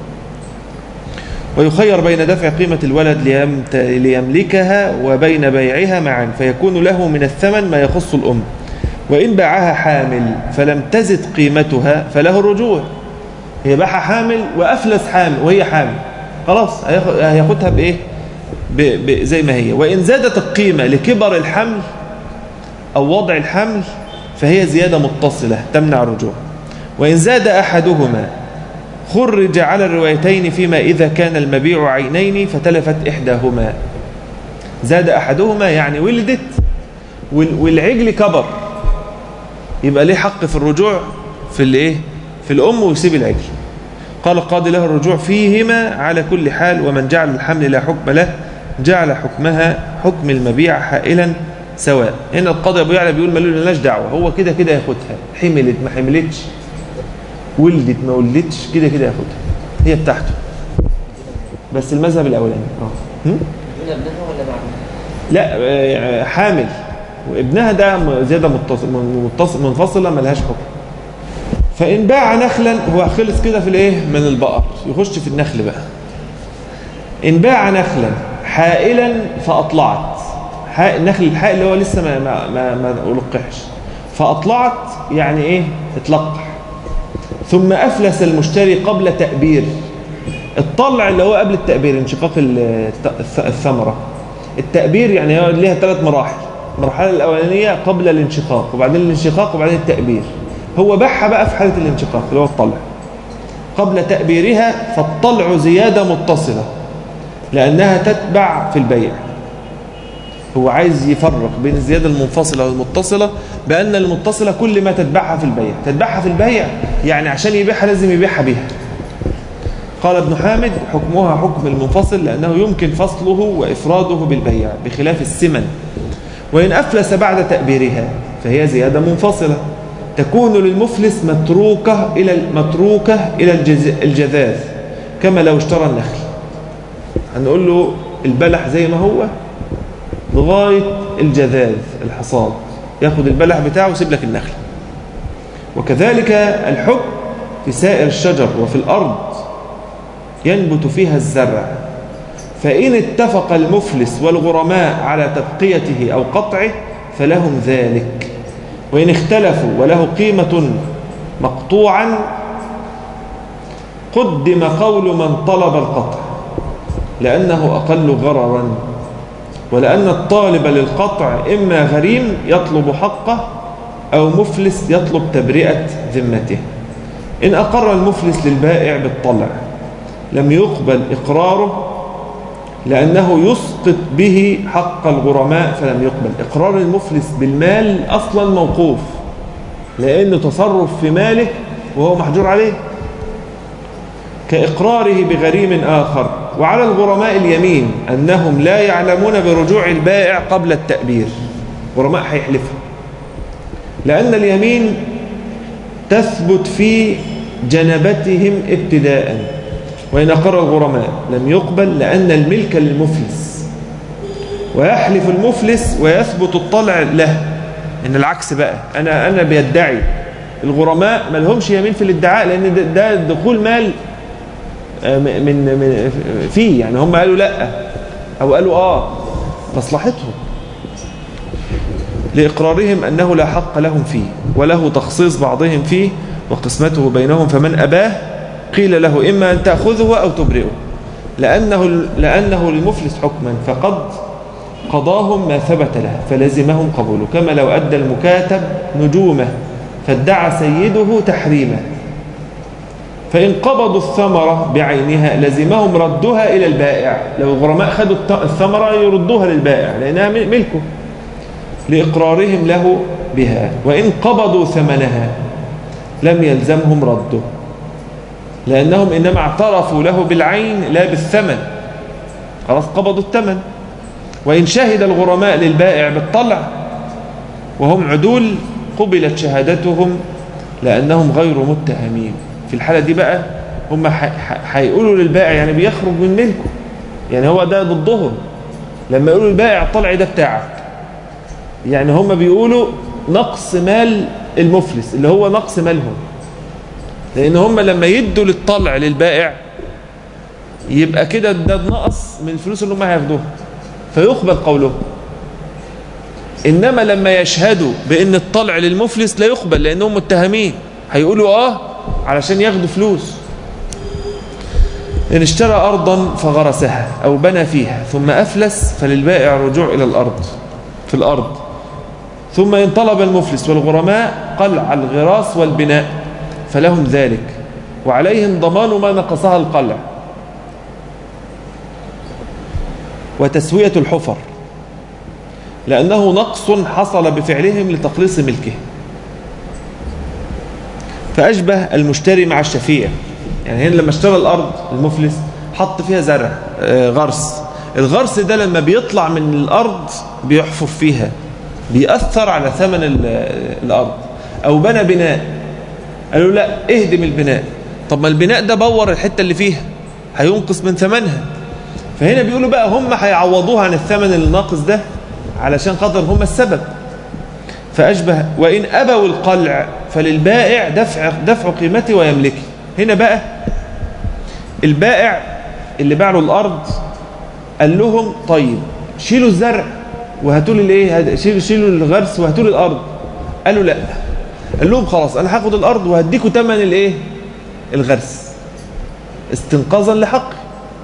ويخير بين دفع قيمة الولد ليمت- ليملكها وبين بيعها معا فيكون له من الثمن ما يخص الأم وإن باعها حامل فلم تزد قيمتها فله الرجوع هي باعها حامل وأفلس حامل وهي حامل خلاص هياخ- هياخدها بإيه ب- ب- زي ما هي وإن زادت القيمة لكبر الحمل أو وضع الحمل فهي زيادة متصلة تمنع الرجوع وإن زاد أحدهما خرج على الروايتين فيما إذا كان المبيع عينين فتلفت إحداهما زاد أحدهما يعني ولدت وال- والعجل كبر يبقى ليه حق في الرجوع في الايه في الأم ويسيب العجل قال القاضي له الرجوع فيهما على كل حال ومن جعل الحمل لا حكم له جعل حكمها حكم المبيع حائلا سواء هنا القاضي ابو يعلى بيقول مالوش دعوه هو كده كده ياخدها حملت ما حملتش ولدت ما ولدتش كده كده ياخدها هي بتاعته بس المذهب الاولاني اه هم؟ دون ابنها ولا مع ابنها؟ لا آه، حامل وابنها ده م- زيادة متص- من- متص- منفصلة ملهاش حكم فإن باع نخلا هو خلص كده في الايه من البقر يخش في النخل بقى إن باع نخلا حائلا فأطلعت حائل النخل الحائل اللي هو لسه ما ما ما, ما لقحش فأطلعت يعني إيه اتلقح ثم أفلس المشتري قبل تأبير الطلع اللي هو قبل التأبير انشقاق ال- الث- الثمرة التأبير يعني هو ليها ثلاث مراحل المرحلة الأولانية قبل الانشقاق وبعدين الانشقاق وبعدين التأبير هو باعها بقى في حالة الانشقاق اللي هو الطلع قبل تأبيرها فالطلع زيادة متصلة لأنها تتبع في البيع هو عايز يفرق بين الزيادة المنفصلة والمتصلة بأن المتصلة كل ما تتبعها في البيع تتبعها في البيع يعني عشان يبيعها لازم يبيعها بها قال ابن حامد حكمها حكم المنفصل لأنه يمكن فصله وإفراده بالبيع بخلاف السمن وإن أفلس بعد تأبيرها فهي زيادة منفصلة تكون للمفلس متروكة إلى متروكة إلى الجز- الجذاذ كما لو اشترى النخل هنقول له البلح زي ما هو لغاية الجذاذ الحصاد ياخد البلح بتاعه ويسيب لك النخل وكذلك الحكم في سائر الشجر وفي الأرض ينبت فيها الزرع فإن اتفق المفلس والغرماء على تبقيته أو قطعه فلهم ذلك وإن اختلفوا وله قيمة مقطوعا قدم قول من طلب القطع لأنه أقل غررا ولأن الطالب للقطع إما غريم يطلب حقه أو مفلس يطلب تبرئة ذمته إن أقر المفلس للبائع بالطلع لم يقبل إقراره لأنه يسقط به حق الغرماء فلم يقبل إقرار المفلس بالمال أصلا موقوف لأنه تصرف في ماله وهو محجور عليه كإقراره بغريم آخر وعلى الغرماء اليمين أنهم لا يعلمون برجوع البائع قبل التأبير غرماء هيحلفوا لأن اليمين تثبت في جنبتهم ابتداء وإن أقر الغرماء لم يقبل لأن الملك للمفلس ويحلف المفلس ويثبت الطلع له إن العكس بقى أنا أنا بيدعي الغرماء ما لهمش يمين في الادعاء لأن ده, ده دخول مال آه، من من فيه يعني هم قالوا لا أو قالوا آه مصلحتهم لإقرارهم أنه لا حق لهم فيه وله تخصيص بعضهم فيه وقسمته بينهم فمن أباه قيل له إما أن تأخذه أو تبرئه لأنه, لأنه للمفلس حكما فقد قضاهم ما ثبت له فلزمهم قبوله كما لو أدى المكاتب نجومه فادعى سيده تحريمه فإن قبضوا الثمرة بعينها لزمهم ردها إلى البائع لو الغرماء خدوا الت- الثمرة يردوها للبائع لأنها مل- ملكه لإقرارهم له بها وإن قبضوا ثمنها لم يلزمهم رده لأنهم إنما اعترفوا له بالعين لا بالثمن خلاص قبضوا الثمن وإن شهد الغرماء للبائع بالطلع وهم عدول قبلت شهادتهم لأنهم غير متهمين في الحالة دي بقى هم ح- ح- هيقولوا للبائع يعني بيخرج من ملكه يعني هو ده ضدهم لما يقولوا البائع الطلع ده بتاعك يعني هم بيقولوا نقص مال المفلس اللي هو نقص مالهم لأن هم لما يدوا للطلع للبائع يبقى كده ده نقص من الفلوس اللي هم هياخدوها فيقبل قولهم إنما لما يشهدوا بأن الطلع للمفلس لا يقبل لأنهم متهمين هيقولوا آه علشان ياخدوا فلوس إن اشترى أرضا فغرسها أو بنى فيها ثم أفلس فللبائع رجوع إلى الأرض في الأرض ثم إن طلب المفلس والغرماء قلع الغراس والبناء فلهم ذلك وعليهم ضمان ما نقصها القلع وتسوية الحفر لأنه نقص حصل بفعلهم لتقليص ملكه فأشبه المشتري مع الشفيع يعني هنا لما اشترى الأرض المفلس حط فيها زرع آه، غرس الغرس ده لما بيطلع من الأرض بيحفر فيها بيأثر على ثمن ال- الأرض أو بنى بناء قالوا لا اهدم البناء طب ما البناء ده بور الحتة اللي فيها هينقص من ثمنها فهنا بيقولوا بقى هم هيعوضوها عن الثمن الناقص ده علشان خاطر هم السبب فأشبه وإن أبوا القلع فللبائع دفع دفع قيمته ويملكه هنا بقى البائع اللي باع له الأرض قال لهم طيب شيلوا الزرع وهاتوا لي الايه هد- شيلوا شيلوا الغرس وهاتوا لي الارض قالوا لا قال لهم خلاص انا هاخد الارض وهديكوا ثمن الايه الغرس استنقاذا لحقه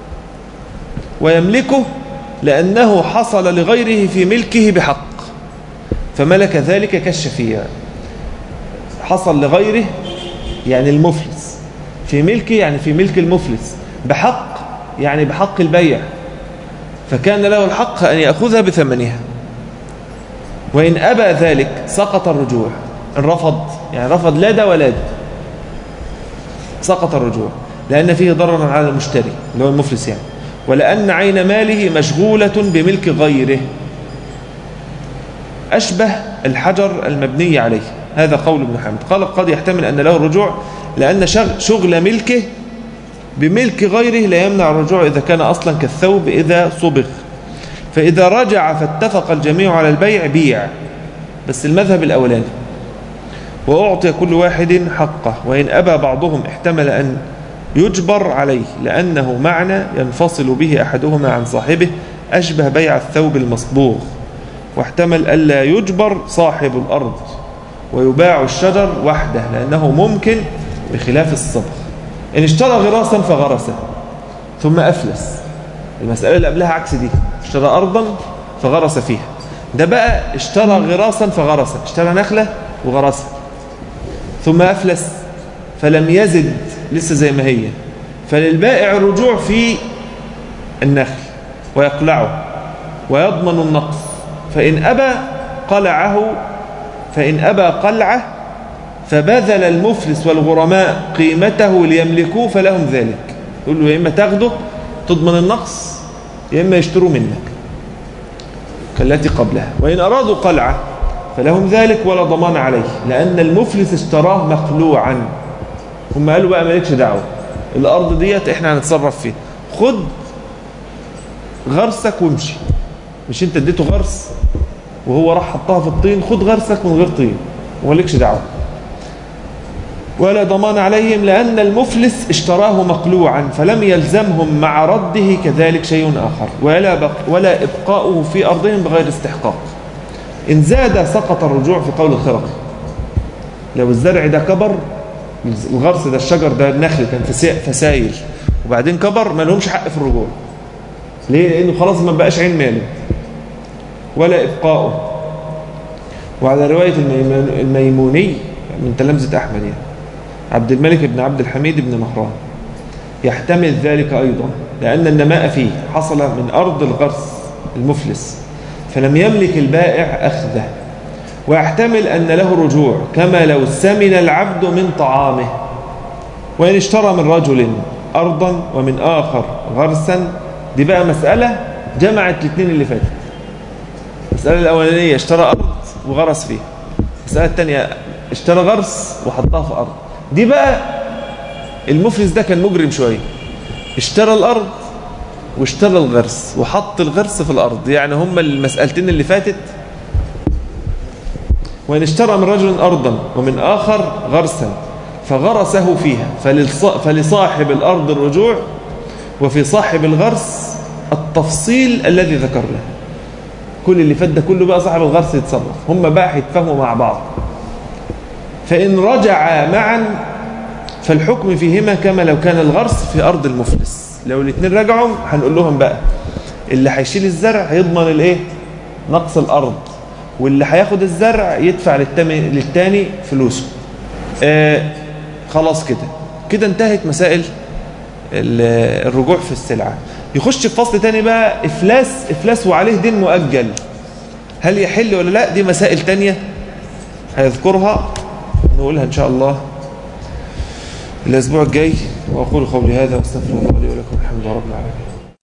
ويملكه لانه حصل لغيره في ملكه بحق فملك ذلك كالشفيع حصل لغيره يعني المفلس في ملكه يعني في ملك المفلس بحق يعني بحق البيع فكان له الحق أن يأخذها بثمنها وإن أبى ذلك سقط الرجوع إن رفض يعني رفض لا ده ولا ده سقط الرجوع لأن فيه ضررا على المشتري اللي هو المفلس يعني ولأن عين ماله مشغولة بملك غيره أشبه الحجر المبني عليه هذا قول ابن حامد قال قد يحتمل أن له الرجوع لأن شغ- شغل ملكه بملك غيره لا يمنع الرجوع إذا كان أصلا كالثوب إذا صبغ فإذا رجع فاتفق الجميع على البيع بيع بس المذهب الأولاني وأعطي كل واحد حقه وإن أبى بعضهم احتمل أن يجبر عليه لأنه معنى ينفصل به أحدهما عن صاحبه أشبه بيع الثوب المصبوغ واحتمل ألا يجبر صاحب الأرض ويباع الشجر وحده لأنه ممكن بخلاف الصبغ إن اشترى غراسا فغرسه ثم أفلس المسألة اللي قبلها عكس دي اشترى أرضا فغرس فيها ده بقى اشترى غراسا فغرس اشترى نخلة وغرسها ثم أفلس فلم يزد لسه زي ما هي فللبائع الرجوع في النخل ويقلعه ويضمن النقص فإن أبى قلعه فإن أبى قلعه فبذل المفلس والغرماء قيمته ليملكوه فلهم ذلك يقول له يا إما تاخده تضمن النقص يا إما يشتروا منك كالتي قبلها وإن أرادوا قلعة فلهم ذلك ولا ضمان عليه لأن المفلس اشتراه مقلوعا هم قالوا بقى مالكش دعوة الأرض ديت احنا هنتصرف فيها خد غرسك وامشي مش انت اديته غرس وهو راح حطها في الطين خد غرسك من غير طين ومالكش دعوة ولا ضمان عليهم لأن المفلس اشتراه مقلوعا فلم يلزمهم مع رده كذلك شيء آخر ولا, بق ولا إبقاؤه في أرضهم بغير استحقاق إن زاد سقط الرجوع في قول الخرقي لو الزرع ده كبر الغرس ده الشجر ده النخل كان فسا- فسايل وبعدين كبر ما لهمش حق في الرجوع ليه؟ لأنه خلاص ما بقاش عين ماله ولا إبقاؤه وعلى رواية الميمون- الميموني من تلامذة أحمد يعني عبد الملك بن عبد الحميد بن مهران يحتمل ذلك أيضا لأن النماء فيه حصل من أرض الغرس المفلس فلم يملك البائع أخذه ويحتمل أن له رجوع كما لو سمن العبد من طعامه وإن اشترى من رجل أرضا ومن آخر غرسا دي بقى مسألة جمعت الاثنين اللي فاتت المسألة الأولانية اشترى أرض وغرس فيها المسألة الثانية اشترى غرس وحطها في أرض دي بقى المفلس ده كان مجرم شوية اشترى الأرض واشترى الغرس وحط الغرس في الأرض يعني هما المسألتين اللي فاتت وإن اشترى من رجل أرضا ومن آخر غرسا فغرسه فيها فللص- فلصاحب الأرض الرجوع وفي صاحب الغرس التفصيل الذي ذكرناه كل اللي فات ده كله بقى صاحب الغرس يتصرف هم بقى هيتفاهموا مع بعض فإن رجعا معا فالحكم فيهما كما لو كان الغرس في أرض المفلس لو الاثنين رجعوا هنقول لهم بقى اللي هيشيل الزرع هيضمن الايه نقص الأرض واللي هياخد الزرع يدفع للتاني, للتاني فلوسه آه خلاص كده كده انتهت مسائل ال- الرجوع في السلعة يخش في فصل تاني بقى إفلاس إفلاس وعليه دين مؤجل هل يحل ولا لا دي مسائل تانية هيذكرها نقولها إن شاء الله الأسبوع الجاي وأقول قولي هذا واستغفر الله لي ولكم الحمد لله رب العالمين